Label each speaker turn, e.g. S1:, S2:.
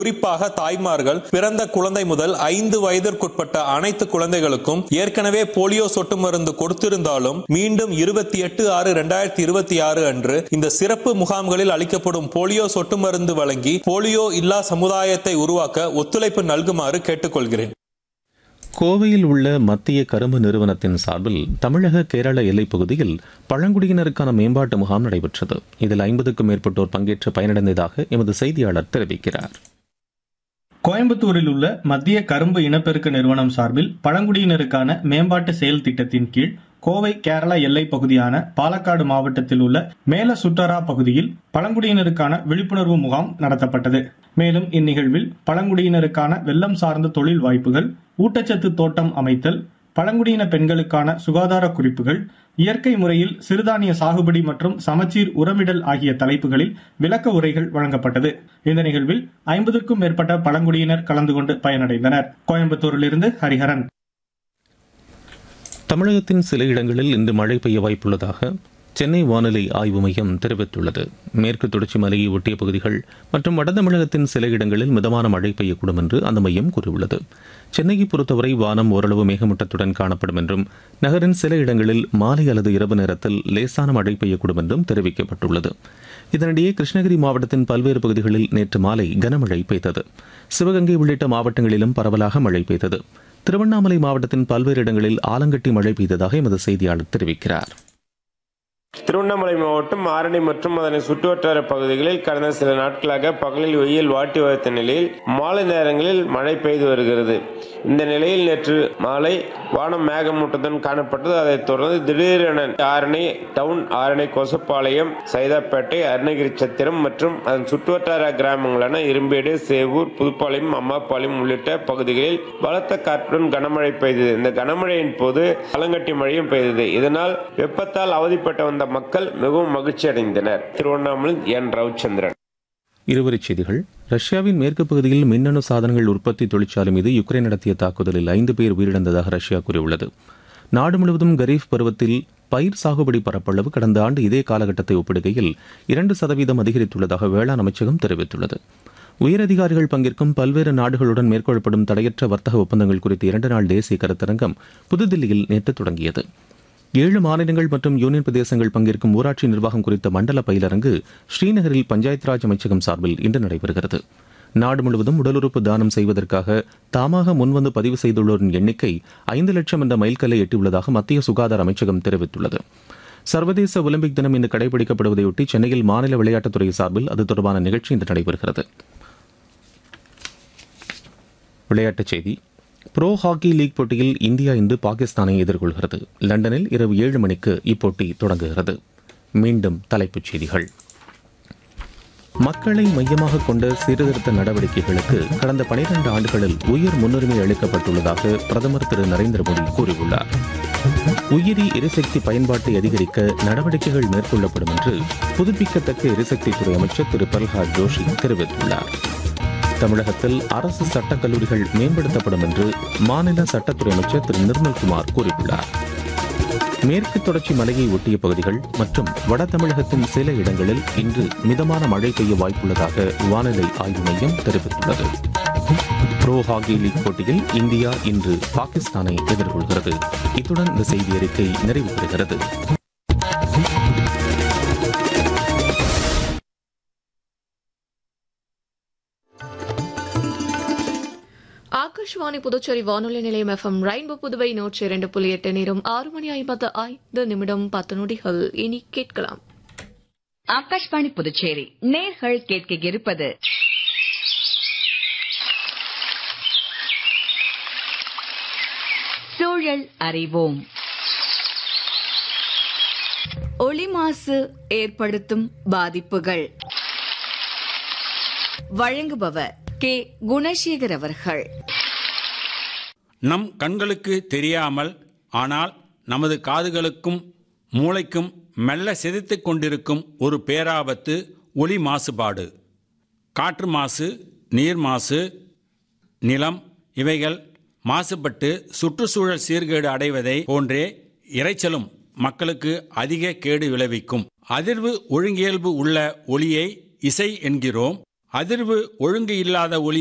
S1: குறிப்பாக தாய்மார்கள் பிறந்த குழந்தை முதல் ஐந்து வயதிற்குட்பட்ட அனைத்து குழந்தைகளுக்கும் ஏற்கனவே போலியோ சொட்டு மருந்து கொடுத்திருந்தாலும் மீண்டும் இருபத்தி எட்டு ஆறு இரண்டாயிரத்தி இருபத்தி ஆறு அன்று இந்த சிறப்பு முகாம்களில் அளிக்கப்படும் போலியோ சொட்டு மருந்து வழங்கி போலியோ இல்லா சமுதாயத்தை உருவாக்க ஒத்துழைப்பு நல்குமாறு கேட்டுக்கொள்கிறேன்
S2: கோவையில் உள்ள மத்திய கரும்பு நிறுவனத்தின் சார்பில் தமிழக கேரள எல்லைப் பகுதியில் பழங்குடியினருக்கான மேம்பாட்டு முகாம் நடைபெற்றது இதில் ஐம்பதுக்கும் மேற்பட்டோர் பங்கேற்று பயனடைந்ததாக எமது செய்தியாளர் தெரிவிக்கிறார்
S3: கோயம்புத்தூரில் உள்ள மத்திய கரும்பு இனப்பெருக்க நிறுவனம் சார்பில் பழங்குடியினருக்கான மேம்பாட்டு செயல் திட்டத்தின் கீழ் கோவை கேரளா எல்லைப் பகுதியான பாலக்காடு மாவட்டத்தில் உள்ள மேல சுட்டரா பகுதியில் பழங்குடியினருக்கான விழிப்புணர்வு முகாம் நடத்தப்பட்டது மேலும் இந்நிகழ்வில் பழங்குடியினருக்கான வெள்ளம் சார்ந்த தொழில் வாய்ப்புகள் ஊட்டச்சத்து தோட்டம் அமைத்தல் பழங்குடியின பெண்களுக்கான சுகாதார குறிப்புகள் இயற்கை முறையில் சிறுதானிய சாகுபடி மற்றும் சமச்சீர் உரமிடல் ஆகிய தலைப்புகளில் விளக்க உரைகள் வழங்கப்பட்டது இந்த நிகழ்வில் ஐம்பதுக்கும் மேற்பட்ட பழங்குடியினர் கலந்து கொண்டு பயனடைந்தனர் கோயம்புத்தூரிலிருந்து ஹரிஹரன்
S2: தமிழகத்தின் சில இடங்களில் இன்று மழை பெய்ய வாய்ப்புள்ளதாக சென்னை வானிலை ஆய்வு மையம் தெரிவித்துள்ளது மேற்கு தொடர்ச்சி மலையை ஒட்டிய பகுதிகள் மற்றும் வட தமிழகத்தின் சில இடங்களில் மிதமான மழை பெய்யக்கூடும் என்று அந்த மையம் கூறியுள்ளது சென்னையை பொறுத்தவரை வானம் ஓரளவு மேகமூட்டத்துடன் காணப்படும் என்றும் நகரின் சில இடங்களில் மாலை அல்லது இரவு நேரத்தில் லேசான மழை பெய்யக்கூடும் என்றும் தெரிவிக்கப்பட்டுள்ளது இதனிடையே கிருஷ்ணகிரி மாவட்டத்தின் பல்வேறு பகுதிகளில் நேற்று மாலை கனமழை பெய்தது சிவகங்கை உள்ளிட்ட மாவட்டங்களிலும் பரவலாக மழை பெய்தது திருவண்ணாமலை மாவட்டத்தின் பல்வேறு இடங்களில் ஆலங்கட்டி மழை பெய்ததாக எமது செய்தியாளர் தெரிவிக்கிறார்
S4: திருவண்ணாமலை மாவட்டம் ஆரணி மற்றும் அதனை சுற்றுவட்டார பகுதிகளில் கடந்த சில நாட்களாக பகலில் வெயில் வாட்டி வளர்த்த நிலையில் மாலை நேரங்களில் மழை பெய்து வருகிறது இந்த நிலையில் நேற்று மாலை வானம் மேகமூட்டத்துடன் காணப்பட்டது அதைத் தொடர்ந்து திடீரென ஆரணி டவுன் ஆரணி கொசப்பாளையம் சைதாப்பேட்டை அருணகிரி சத்திரம் மற்றும் அதன் சுற்றுவட்டார கிராமங்களான இரும்பேடு சேவூர் புதுப்பாளையம் அம்மாபாளையம் உள்ளிட்ட பகுதிகளில் பலத்த காற்றுடன் கனமழை பெய்தது இந்த கனமழையின் போது ஆலங்கட்டி மழையும் பெய்தது இதனால் வெப்பத்தால் அவதிப்பட்ட வந்த மக்கள் மிகவும் மகிழ்ச்சி அடைந்தனர் திருவண்ணாமலை என் ரவிச்சந்திரன்
S2: இருவரிச் செய்திகள் ரஷ்யாவின் மேற்கு பகுதியில் மின்னணு சாதனங்கள் உற்பத்தி தொழிற்சாலை மீது யுக்ரைன் நடத்திய தாக்குதலில் ஐந்து பேர் உயிரிழந்ததாக ரஷ்யா கூறியுள்ளது நாடு முழுவதும் கரீஃப் பருவத்தில் பயிர் சாகுபடி பரப்பளவு கடந்த ஆண்டு இதே காலகட்டத்தை ஒப்பிடுகையில் இரண்டு சதவீதம் அதிகரித்துள்ளதாக வேளாண் அமைச்சகம் தெரிவித்துள்ளது உயரதிகாரிகள் பங்கேற்கும் பல்வேறு நாடுகளுடன் மேற்கொள்ளப்படும் தடையற்ற வர்த்தக ஒப்பந்தங்கள் குறித்த இரண்டு நாள் தேசிய கருத்தரங்கம் புதுதில்லியில் நேற்று தொடங்கியது ஏழு மாநிலங்கள் மற்றும் யூனியன் பிரதேசங்கள் பங்கேற்கும் ஊராட்சி நிர்வாகம் குறித்த மண்டல பயிலரங்கு ஸ்ரீநகரில் பஞ்சாயத் ராஜ் அமைச்சகம் சார்பில் இன்று நடைபெறுகிறது நாடு முழுவதும் உடல் உறுப்பு தானம் செய்வதற்காக தாமாக முன்வந்து பதிவு செய்துள்ளோரின் எண்ணிக்கை ஐந்து லட்சம் என்ற மைல்கல்லை எட்டியுள்ளதாக மத்திய சுகாதார அமைச்சகம் தெரிவித்துள்ளது சர்வதேச ஒலிம்பிக் தினம் இன்று கடைபிடிக்கப்படுவதையொட்டி சென்னையில் மாநில விளையாட்டுத்துறை சார்பில் அது தொடர்பான நிகழ்ச்சி இன்று நடைபெறுகிறது விளையாட்டுச் செய்தி ப்ரோ ஹாக்கி லீக் போட்டியில் இந்தியா இன்று பாகிஸ்தானை எதிர்கொள்கிறது லண்டனில் இரவு ஏழு மணிக்கு இப்போட்டி தொடங்குகிறது மீண்டும் தலைப்புச் செய்திகள் மக்களை மையமாக கொண்ட சீர்திருத்த நடவடிக்கைகளுக்கு கடந்த பனிரெண்டு ஆண்டுகளில் உயர் முன்னுரிமை அளிக்கப்பட்டுள்ளதாக பிரதமர் திரு நரேந்திர மோடி கூறியுள்ளார் உயிரி எரிசக்தி பயன்பாட்டை அதிகரிக்க நடவடிக்கைகள் மேற்கொள்ளப்படும் என்று புதுப்பிக்கத்தக்க எரிசக்தித்துறை அமைச்சர் திரு பிரல்ஹாத் ஜோஷி தெரிவித்துள்ளார் தமிழகத்தில் அரசு சட்டக் கல்லூரிகள் மேம்படுத்தப்படும் என்று மாநில சட்டத்துறை அமைச்சர் திரு நிர்மல்குமார் கூறியுள்ளார் மேற்கு தொடர்ச்சி மலையை ஒட்டிய பகுதிகள் மற்றும் வட தமிழகத்தின் சில இடங்களில் இன்று மிதமான மழை பெய்ய வாய்ப்புள்ளதாக வானிலை ஆய்வு மையம் தெரிவித்துள்ளது ப்ரோ ஹாக்கி லீக் போட்டியில் இந்தியா இன்று பாகிஸ்தானை எதிர்கொள்கிறது இத்துடன் இந்த செய்தி அறிக்கை நிறைவு பெறுகிறது
S5: ஆகாஷ்வாணி புதுச்சேரி வானொலி நிலையம் எஃப்எம் ரெயின்போ புதுவை நூற்றி இரண்டு புள்ளி எட்டு நேரம் ஆறு மணி ஐம்பத்து ஐந்து நிமிடம் பத்து நொடிகள் இனி கேட்கலாம்
S6: ஆகாஷ்வாணி புதுச்சேரி நேர்கள் கேட்க இருப்பது சூழல் அறிவோம் ஒளி மாசு ஏற்படுத்தும் பாதிப்புகள் வழங்குபவர் கே குணசேகர் அவர்கள்
S7: நம் கண்களுக்கு தெரியாமல் ஆனால் நமது காதுகளுக்கும் மூளைக்கும் மெல்ல சிதைத்துக் கொண்டிருக்கும் ஒரு பேராபத்து ஒளி மாசுபாடு காற்று மாசு நீர் மாசு நிலம் இவைகள் மாசுபட்டு சுற்றுச்சூழல் சீர்கேடு அடைவதை போன்றே இரைச்சலும் மக்களுக்கு அதிக கேடு விளைவிக்கும் அதிர்வு ஒழுங்கியல்பு உள்ள ஒளியை இசை என்கிறோம் அதிர்வு ஒழுங்கு இல்லாத ஒலி